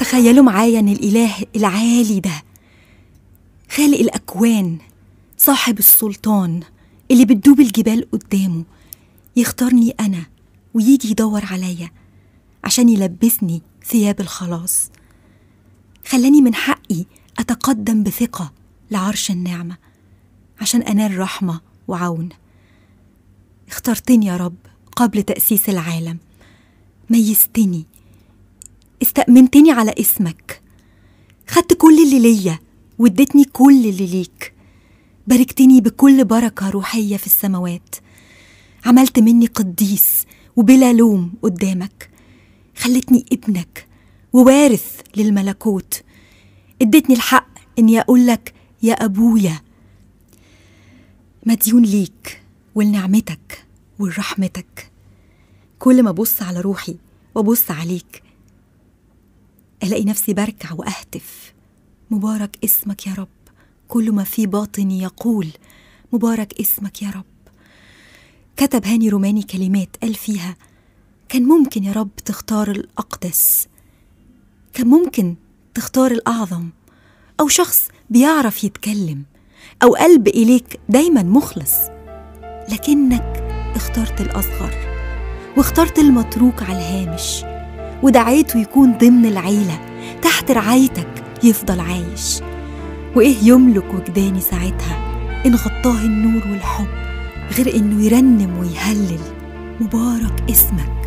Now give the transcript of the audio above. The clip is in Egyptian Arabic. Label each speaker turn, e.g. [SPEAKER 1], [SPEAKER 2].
[SPEAKER 1] تخيلوا معايا ان الاله العالي ده خالق الاكوان صاحب السلطان اللي بتدوب الجبال قدامه يختارني انا ويجي يدور عليا عشان يلبسني ثياب الخلاص خلاني من حقي اتقدم بثقه لعرش النعمه عشان انال رحمه وعون اخترتني يا رب قبل تاسيس العالم ميزتني استأمنتني على اسمك خدت كل اللي ليا واديتني كل اللي ليك باركتني بكل بركة روحية في السماوات عملت مني قديس وبلا لوم قدامك خلتني ابنك ووارث للملكوت اديتني الحق اني اقول لك يا ابويا مديون ليك ولنعمتك ولرحمتك كل ما ابص على روحي وابص عليك الاقي نفسي بركع واهتف مبارك اسمك يا رب كل ما في باطني يقول مبارك اسمك يا رب كتب هاني روماني كلمات قال فيها كان ممكن يا رب تختار الاقدس كان ممكن تختار الاعظم او شخص بيعرف يتكلم او قلب اليك دايما مخلص لكنك اخترت الاصغر واخترت المتروك على الهامش ودعيته يكون ضمن العيله تحت رعايتك يفضل عايش وايه يملك وجداني ساعتها ان غطاه النور والحب غير انه يرنم ويهلل مبارك اسمك